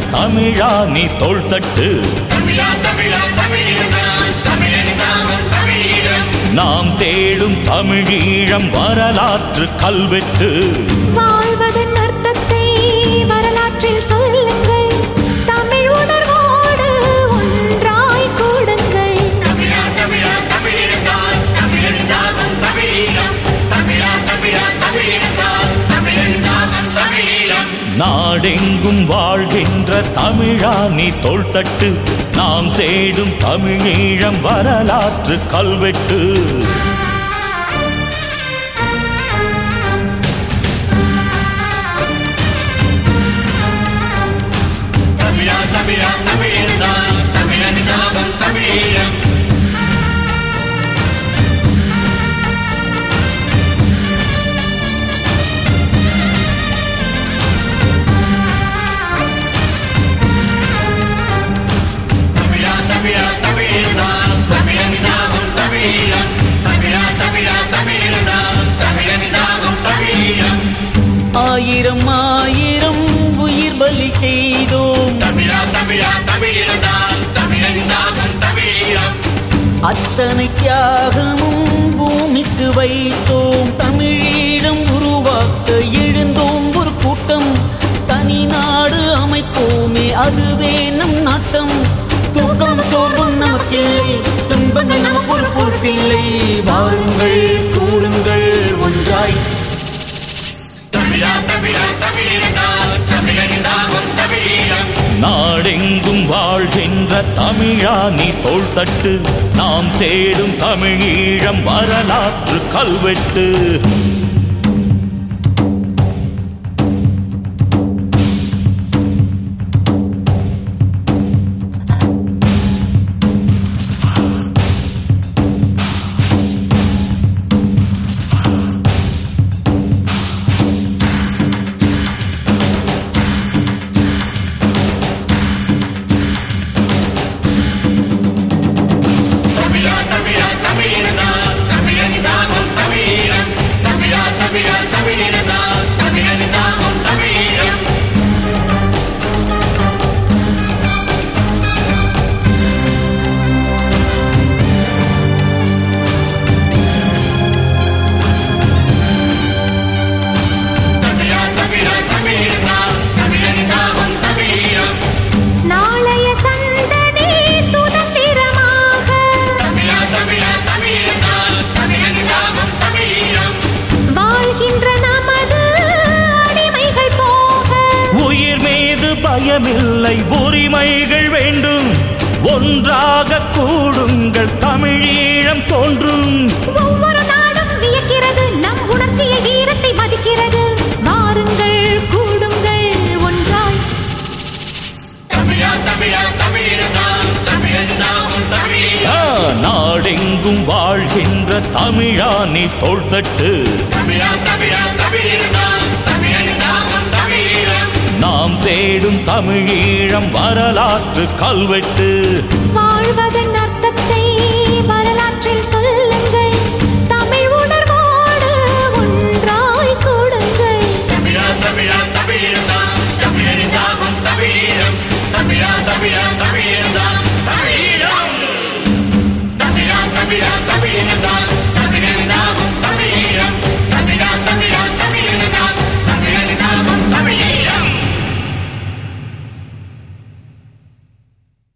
தமிழா நீ தோள் தட்டு தமிழா தமிழா தமிழினம் தமிழனிதானம் தமிழீழம் நாம் தேடும் தமிழீழம் வரலாற்று கல்வெட்டு வாழ்வதன் அர்த்தத்தை வரலாற்றில் சொல்லுங்கள் தமிழ் உணர்வோடு ஒன்றாய் கூடுங்கள் தமிழா தமிழா தமிழினம் தமிழனிதானம் தமிழீழம் தமிழா தமிழா தமிழினம் தமிழனிதானம் தமிழீழம் நாடெங்கும் வாழ்கின்ற தமிழா நீ தோள் தட்டு நாம் தேடும் தமிழீழம் வரலாற்று கல்வெட்டு தமிழா தமிழா தமிழினம் தமிழனிதானம் தமிழீழம் தமிழா தமிழா தமிழினம் தமிழனிதானம் தமிழீழம் தமிழா தமிழா தமிழினம் தமிழனிதானம் தமிழீழம் ஆயிரம் ஆயிரம் உயிர் பலி செய்தோம் தமிழா தமிழா தமிழினம் தமிழனிதானம் தமிழீழம் அத்தனை தியாகமும் பூமிக்கு வைத்தோம் தமிழீழம் உருவாக்க எழுந்தோம் ஒரு கூட்டம் தனி நாடு அமைப்போமே அதுவே நம் நாட்டம் தூக்கம் சோகம் நமக்கில்லை துன்பங்கள் நமக்கு ஒரு பொறுப்பில்லை வாருங்கள் கூடுங்கள் ஒன்றாய் தமிழா தமிழா தமிழினம் தமிழனிதானம் தமிழீழம் நாடெங்கும் வாழ்கின்ற தமிழா நீ தோள் தட்டு நாம் தேடும் தமிழீழம் வரலாற்று கல்வெட்டு தமிழா தமிழா தமிழினம் தமிழனிதானம் தமிழீழம் தமிழா தமிழா தமிழினம் தமிழனிதானம் தமிழீழம் தமிழா தமிழா தமிழினம் தமிழனிதானம் தமிழீழம் நாளைய சந்ததி சுதந்திரமாக தமிழா தமிழா தமிழினம் தமிழனிதானம் தமிழீழம் வாழ்கின்ற நமது அடிமைகள் போக உயிர் மீது பயமில்லை உரிமைகள் வேண்டும் ஒன்றாக கூடுங்கள் தமிழீழம் தோன்றும் ஒவ்வொரு நாடும் வியக்கிறது நம் உணர்ச்சியை வீரத்தை மதிக்கிறது வாருங்கள் கூடுங்கள் ஒன்றாய் தமிழா தமிழா தமிழினம் தமிழனிதானம் தமிழீழம் ஆ, நாடெங்கும் வாழ்கின்ற தமிழா நீ தோள் தட்டு தமிழா தமிழா தமிழினம் தமிழனிதானம் தமிழீழம் நாம் தேடும் தமிழீழம் வரலாற்று கல்வெட்டு வாழ்வதன்